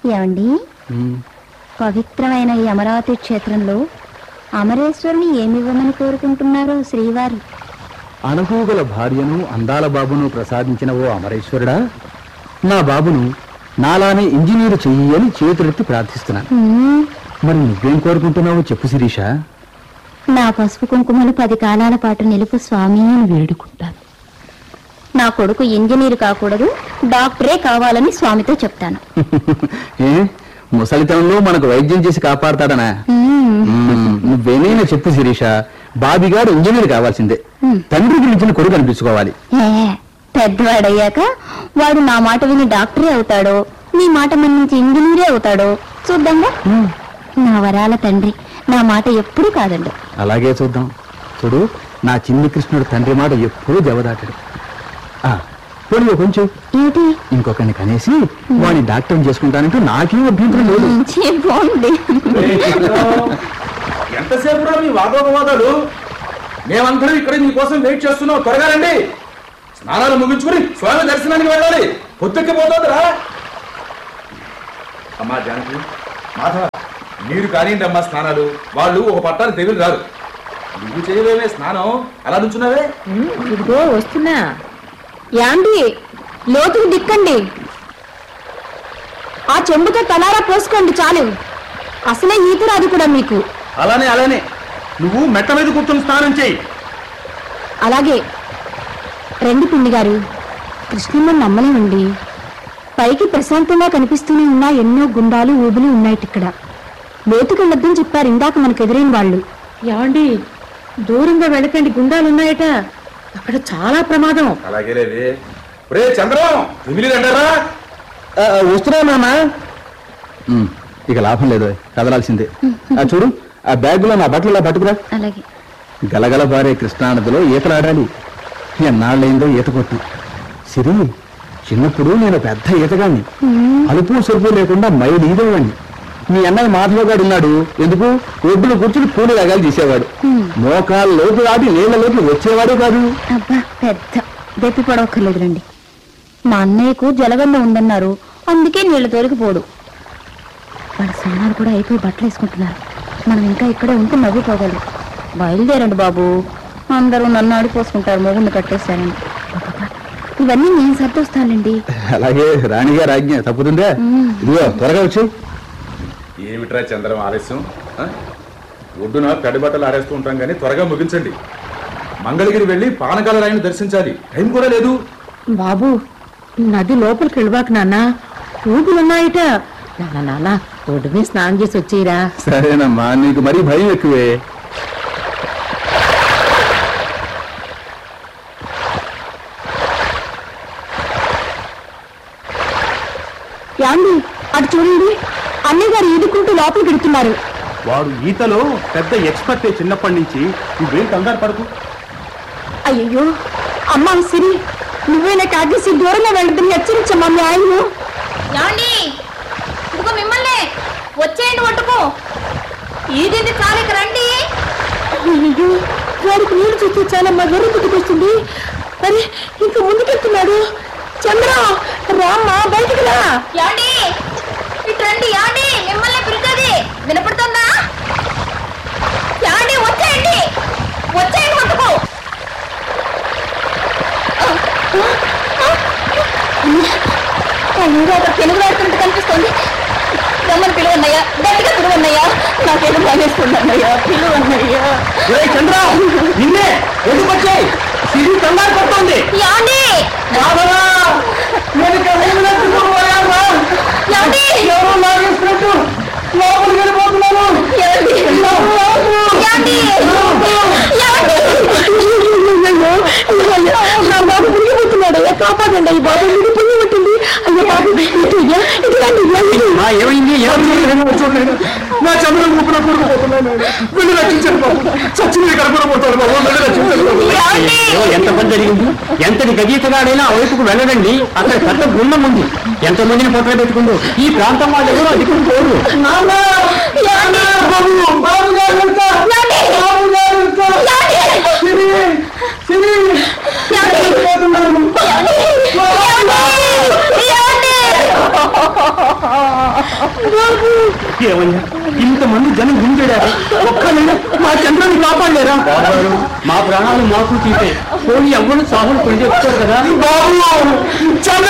ఏమండి పవిత్రమైన ఈ అమరావతి క్షేత్రంలో అమరేశ్వరుని ఏమివ్వమని కోరుకుంటున్నారో శ్రీవారు అనుభూగల భార్యను అందాల బాబును ప్రసాదించిన ఓ అమరేశ్వరుడా నా బాబును నాలానే ఇంజనీరు చెయ్యి అని చేతులెత్తి ప్రార్థిస్తున్నాను హ్మ్, మరి నువ్వేం కోరుకుంటున్నావో చెప్పు శిరీష నా పసుపు కుంకుమలు పది కాలాల పాటు నిలుపు స్వామి అని వేడుకుంటాను నా కొడుకు ఇంజనీర్ కాకూడదు డాక్టరే కావాలని స్వామితో చెప్తాను ఏ ముసలితనంలో మనకు వైద్యం చేసి కాపాడతాడనా హ్మ్, మ్మ్, నువ్వేమైనా చెప్పు శిరీష బాబిగాడు ఇంజనీర్ కావాల్సిందే తండ్రికి మించిన కొడుకు అనిపించుకోవాలి ఏ పెద్దవాడయ్యాక వాడు నా మాట విని డాక్టరే అవుతాడో నీ మాట మన్నించి ఇంజనీరే అవుతాడో చూద్దాంగా నా వరాల తండ్రి నా మాట ఎప్పుడూ కాదండు అలాగే చూద్దాం చూడు నా చిన్ని కృష్ణుడు తండ్రి మాట ఎప్పుడూ దెబ్బదాటాడు ఆ, పోనీ ఓ కొంచెం ఏంటి ఇంకొకరిని కనేసి వాడిని డాక్టర్ చేసుకుంటానంటూ నాకేం అభ్యంతరం లేదు ఛీ, పోండి ఎంతసేపు రా మీ వాదోపవాదాలు మేమందరం ఇక్కడ మీకోసం వెయిట్ చేస్తున్నాం త్వరగా రండి స్నానాలు ముగించుకుని స్వామి దర్శనానికి వెళ్ళాలి పొద్దుక్కిపోతుందిరా అమ్మా జానకి మాధవ మీరు కానివ్వండి అమ్మా స్నానాలు వాళ్ళు ఒక పట్టాలు తెగులు రారు నువ్వు చేయలేవే స్నానం అలా నుంచున్నావే ఇదిగో వస్తున్నా యాండి లోతుకు దిక్కండి ఆ చెంబుతో తలారా పోసుకోండి చాలు అసలే ఈత రాదు కూడా మీకు అలానే అలానే నువ్వు మెట్ట మీద కూర్చొని స్నానం చేయి అలాగే రండి పిండి గారు కృష్ణమ్మని నమ్మలేమండి పైకి ప్రశాంతంగా కనిపిస్తూనే ఉన్న ఎన్నో గుండాలు ఊబులు ఉన్నాయి ఇక్కడ లోతుకెళ్ళొద్దని చెప్పారు ఇందాక మనకు ఎదురైన వాళ్ళు ఏమండి దూరంగా వెళ్ళకండి గుండాలు ఉన్నాయట అక్కడ చాలా ప్రమాదం అలాగే లేవే రే చంద్రం తిమిలి రండారా ఆ, వస్తున్నా నాన్న ఉమ్, ఇక లాభం లేదు కదలాల్సిందే ఆ, చూడు ఆ బ్యాగులో నా బట్టలు ఇలా పట్టుకురా అలాగే గలగల బారే కృష్ణానదిలో ఈతలాడాలి ఎన్నాళ్ళైందో ఈత కొట్టి సిరి చిన్నప్పుడు నేను పెద్ద ఈతగాన్ని అలుపు సొలుపు లేకుండా మైలు ఈదేవాడిని మీ అన్నయ్య మాధవ గారు ఉన్నాడు ఎందుకు ఒడ్డులో కూర్చుని పూలు రగాలు తీసేవాడు మోకాళ్ళ లోపు దాటి నీళ్ళలోకి వచ్చేవాడు కాదు అబ్బా పెద్ద దెప్పి పడవక్కర్లేదు రండి మా అన్నయ్యకు జలగండ ఉందన్నారు అందుకే నీళ్ళ తోలికిపోడు వాళ్ళ స్నానాలు కూడా అయిపోయి బట్టలు వేసుకుంటున్నారు మనం ఇంకా ఇక్కడే ఉంటే నవ్వుకోగలరు బయలుదేరండి బాబు అందరూ నన్ను ఆడిపోసుకుంటారు మొగుడిని కట్టేశారని అబ్బబ్బా, ఇవన్నీ నేను సర్దొస్తానండి అలాగే రాణిగారు ఆజ్ఞ తప్పుతుందే ఇదిగో త్వరగా వచ్చి ఏమిట్రా చంద్రం ఆలస్యం ఆ? ఒడ్డున పెడి బట్టలు ఆరేస్తూ ఉంటాం కానీ త్వరగా ముగించండి మంగళగిరి వెళ్ళి పానకాల రాయిని దర్శించాలి టైం కూడా లేదు బాబు నది లోపలికి వెళ్ళబాక నాన్న ఊపులున్నాయట నాన్న నాన్న రోడ్డు మీద స్నానం చేసి వచ్చేయరా సరేనమ్మా నీకు మరీ భయం ఎక్కువే యాండి అటు చూడండి అన్నయ్య గారు ఈదుకుంటూ లోపలికి వెడుతున్నారు వాడు ఈతలో పెద్ద ఎక్స్పర్ట్ చిన్నప్పటి నుంచి నువ్వేం కంగారు పడకు అయ్యో అమ్మా సిరి నువ్వే కాగేసి దూరంగా వెళ్ళదని హెచ్చరించమ్మా మీ ఆయన్ను ఏమండి ఇదిగో మిమ్మల్ని వచ్చేయండి ఒట్టుకు ఈదింది చాలు ఇక రండి అయ్యో వాడికి నీళ్ళు చూస్తే చాలా మా వెర్ర పుట్టుకొస్తుంది అరే ఇంకా ముందుకెళ్తున్నాడు చంద్ర రామ్మా బయటికి రా యాండి ఇటు రండి యాండి మిమ్మల్ని పిలుతుంది వినపడుతుందా యాండి వచ్చేయండి వచ్చేయండి ఒట్టుకు అయ్యో అక్కడ పెనుగు ఆడుతున్నట్టు కనిపిస్తుంది రమ్మని పిలువన్నయ్యా గట్టిగా పిలువన్నయ్యా నాకేదో భయస్తుంది అన్నయ్యా పిలువన్నయ్యా చంద్ర నిన్నే ఎందుకు వచ్చాయి సిరి కంగారు పడుతోంది యాండి యాండి ఎవరో లాగేసినట్టు లోపలికి వెళ్ళిపోతున్నాను యాండి యాండి యాండి నా బాబు మునిగిపోతున్నాడు అయ్యా కాపాడండి అయ్యి బాబు మీకు పుణ్యం ఉంటుంది అయ్యో బాబు ఇటు ఇయ్యా, ఇటు రండి, ఇయ్యా, ఇటు. ఏమైంది చూడండి నా చంద్రం ఊపిన కూరుకుపోతున్నాను వెళ్ళి రక్షించండి బాబు చచ్చింది కనపడబోతాడు బాబు వెళ్ళి రక్షించండి బాబు ఎంత పని జరిగింది ఎంతటి గజీతగాడైనా ఆ వైపుకు వెళ్ళడండి అక్కడ పెద్ద గుండం ఉంది ఎంత మందిని పొట్టలు పెట్టుకుందో ఈ ప్రాంతం వాళ్ళు ఎవరు అధికం పోరు బాబు బాబు గారు వెళ్తా బాబు గారు వెళ్తా సిరి సిరి వెళ్ళిపోతున్నాను. ఏమయ్యా ఇంతమంది జనం గుంజారు ఒక్కరైనా మా చంద్రాన్ని కాపాడలేరా మా ప్రాణాలు మాకు తీసే పోయి ఎవరు సాగులు కొని చెప్తారు కదా బాబు చంద్ర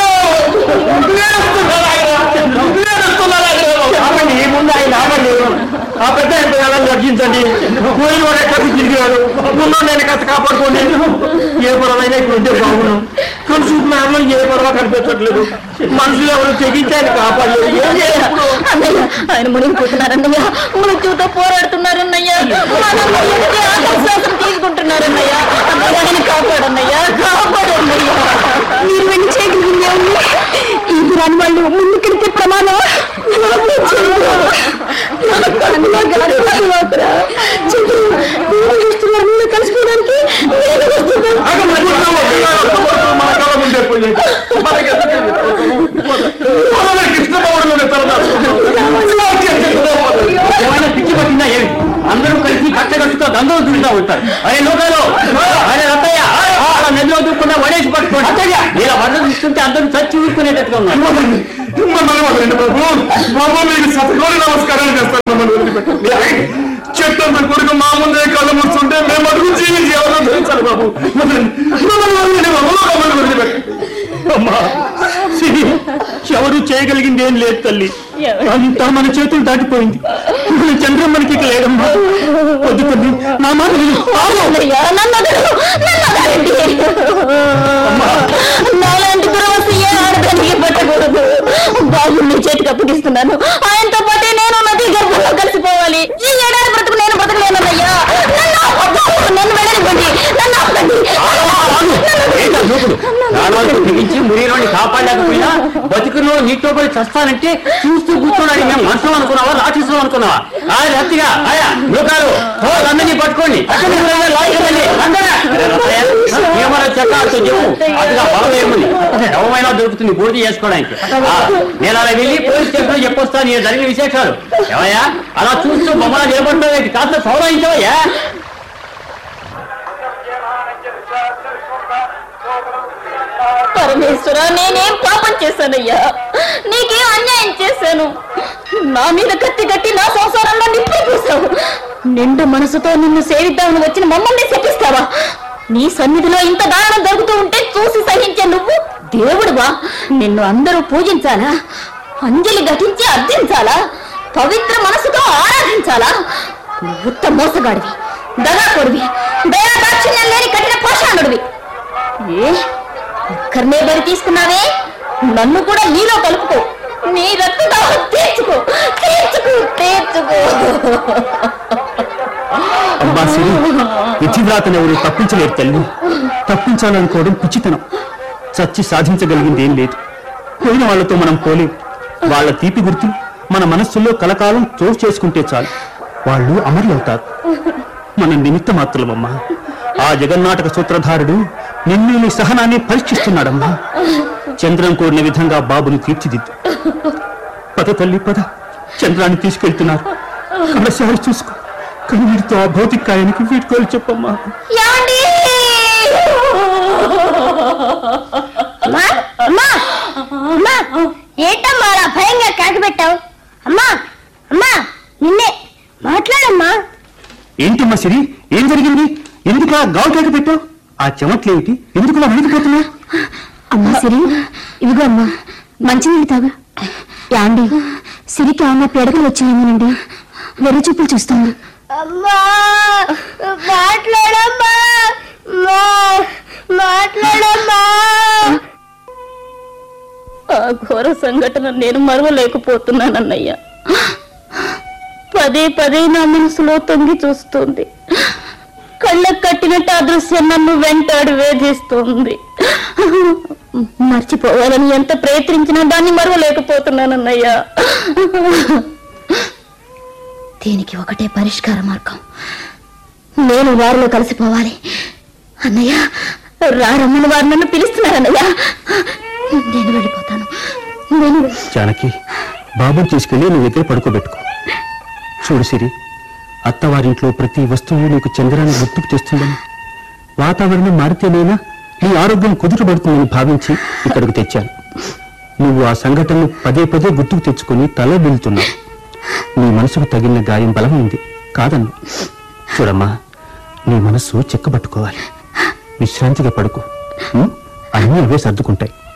ఆపండి ముందు ఆయన ఆపండి ఆ పెద్ద ఆయన ప్రాణాలు రక్షించండి పోయిన వాడు ఎక్కడికి తిరిగాడు ముందు నేను కాస్త కాపాడుకోండి ఏ పరమైనా ఇప్పుడు ఉంటే బాగును కానీ చూస్తున్నాను ఏ పరవ కనిపించట్లేదు మనుషులు ఎవరు తెగించి ఆయన కాపాడలేదు ఏం చేయాలి ఇప్పుడు? అన్నయ్య ఆయన మునిగిపోతున్నారన్నయ్య మృత్యుతో పోరాడుతున్నారన్నయ్య మనల్ని ఆత్మశ్వాసం తీసుకుంటున్నారన్నయ్య అన్నయ్య ఆయన కాపాడన్నయ్య కాపాడన్నయ్య మీరు వెళ్ళి చేయగలిగిందే ఉంది ఈ రాని వాళ్ళు ముందుకెళ్తే ప్రమాదం కలిసిపోవడానికి నేను వస్తున్నాను మన కళ్ళ ముందే పోయి. మనకి ఎందుకు? మనమే కృష్ణబాబులోనే ఏమైనా పిచ్చి పట్టిందా ఏమి అందరూ కలిసి కట్టగట్టుతో దండలు దుడుతా ఉంటారు అరే లోకాలు అరే రత్తయ్య అలా నదిలో దూకుండా వడేసి పట్టుకోండి అత్తయ్య ఇలా వడ్డ తీసుకుంటే అందరూ చచ్చి ఊరుకునేటట్టుగా ఉన్నారు మమ్మల్ని వదలండి బాబు బాబు మీకు సతకోరి నమస్కారాలు చేస్తాను మమ్మల్ని వదిలిపెట్టండి చెట్టంత కొడుకు మా ముందే కళ్ళు ముస్తుంటే మేము అడుగు జీవించి ఎవరో తెలుసారు బాబు వదలండి. మమ్మల్ని వదలండి బాబు మమ్మల్ని వదిలిపెట్టండి అమ్మా సిరి, ఎవరు చేయగలిగింది ఏం లేదు తల్లి అంతా మన చేతులు దాటిపోయింది మన చంద్రం మనకి ఇక లేదమ్మా వద్దు తల్లి నా మాట విను. ఆగు. అన్నయ్య నన్ను వదలు, నన్ను వదలండి నాలాంటి దురవస్థ ఏ ఆడదానికి పట్టకూడదు బాబు నీ చేతికి అప్పగిస్తున్నాను ఆయనతో పాటే నేను నది గర్భంలో కలిసిపోవాలి ఈ ఏడాది బ్రతుకు నేను బ్రతకలేనన్నయ్యా నన్ను ఆపొద్దు, నన్ను వెళ్ళనివ్వండి నన్ను ఆపండి ఏంటా దూకుడు? ప్రాణాలకు తెగించి మురిలోని కాపాడలేకపోయినా బతుకులో నీటితో పడి చస్తానంటే చూస్తూ కూర్చోడానికి మేము మనుషులు అనుకున్నావా రాక్షసులు అనుకున్నావా ఆ రత్తిగా ఆయా లోకాలు అందరినీ పట్టుకోండి అక్కడికి వెళ్ళండి, లారీకి వెళ్ళండి. అందరా? అరే రత్తయ్య, ఏమన్నా చెక్కాడుతూ చెప్పు అదిగా బలం ఏముంది ఎవమైనా దొరుకుతుంది పూర్తి చేసుకోవడానికి ఆ, నేను అలా వెళ్ళి పోలీస్ స్టేషన్ చెప్పొస్తాను నేను జరిగిన విశేషాలు ఏమయ్యా అలా చూస్తూ బొమ్మలా నిలబడతావు కాస్త సౌరవించవయ్యా పరమేశ్వర నేనేం పాపం చేశానయ్యా నీకేం అన్యాయం చేశాను నా మీద కత్తి కట్టి నా సంసారంలో నిప్పి పూసావు నిండు మనసుతో నిన్ను సేవిద్దామని వచ్చిన మమ్మల్ని శపిస్తావా నీ సన్నిధిలో ఇంత దారుణం జరుగుతూ ఉంటే చూసి సహించే నువ్వు దేవుడువా నిన్ను అందరూ పూజించాలా అంజలి ఘటించి అర్థించాలా పవిత్ర మనసుతో ఆరాధించాలా నువ్వు ఉత్త మోసగాడివి దగాకొడివి దయా దాక్షిణ్యం లేని కఠిన పాషాణుడివి ఏ ఒక్కరినే బలి తీసుకున్నావే నన్ను కూడా నీలో కలుపుకో నీ రక్తదాహం తీర్చుకో తీర్చుకో తీర్చుకో అబ్బా సిరి విధివ్రాతను ఎవరు తప్పించలేరు తల్లి తప్పించాలనుకోవడం పిచ్చితనం చచ్చి సాధించగలిగింది ఏం లేదు పోయిన వాళ్ళతో మనం పోలేం వాళ్ళ తీపి గుర్తు మన మనస్సులో కలకాలం చోటు చేసుకుంటే చాలు వాళ్ళు అమరులవుతారు మన నిమిత్త మాత్రులమమ్మా ఆ జగన్నాటక సూత్రధారుడు నిన్ను నీ సహనాన్ని పరీక్షిస్తున్నాడమ్మా చంద్రం కోరిన విధంగా బాబును తీర్చిదిద్దు పద తల్లి పద చంద్రాన్ని తీసుకెళ్తున్నారు కమసారి చూసుకో కన్నీటితో ఆ భౌతిక కాయానికి వీడ్కోలు చెప్పమ్మా యాండి అమ్మా అమ్మా అమ్మా ఏంటమ్మా అలా భయంగా కాకి పెట్టావు అమ్మా అమ్మా నిన్నే మాట్లాడమ్మా ఏంటమ్మా సిరి ఏం జరిగింది ఎందుకు ఆ గావు కేక పెట్టావు ఆ చెమట్లేమిటి ఎందుకు అలా వణికిపోతున్నావు అమ్మా సిరి ఇదిగో అమ్మా మంచినీళ్ళు తాగు యాండి సిరికి ఏమన్నా పీడకలు వచ్చిందేమోనండి వెర్రి చూపులు చూస్తుంది అమ్మా మాట్లాడమ్మా మా మాట్లాడమ్మా ఆ ఘోర సంఘటన నేను మరవలేకపోతున్నానన్నయ్య పదే పదే నా మనసులో తొంగి చూస్తుంది కళ్ళకు కట్టినట్టు ఆ దృశ్యం నన్ను వెంటాడి వేధిస్తుంది మర్చిపోవాలని ఎంత ప్రయత్నించినా దాన్ని మరవలేకపోతున్నానన్నయ్య దీనికి ఒకటే పరిష్కార మార్గం నేను వారిలో కలిసిపోవాలి అన్నయ్య రారమ్మని వారు నన్ను పిలుస్తున్నారన్నయ్య నేను వెళ్ళిపోతాను నేను వెళ్ళి- జానకి బాబుని తీసుకెళ్లి నీ దగ్గర పడుకోబెట్టుకో చూడు సిరి అత్తవారింట్లో ప్రతి వస్తువు నీకు చంద్రాన్ని గుర్తుకు తెస్తుందని వాతావరణం మారితేనైనా నీ ఆరోగ్యం కుదుటపడుతుందని భావించి ఇక్కడికి తెచ్చాను నువ్వు ఆ సంఘటనను పదే పదే గుర్తుకు తెచ్చుకొని తల వెళ్తున్నావు నీ మనసుకు తగిలిన గాయం బలమైంది కాదన్ను చూడమ్మా నీ మనస్సు చెక్కబట్టుకోవాలి విశ్రాంతిగా పడుకో ఉం? అన్నీ అవే సర్దుకుంటాయి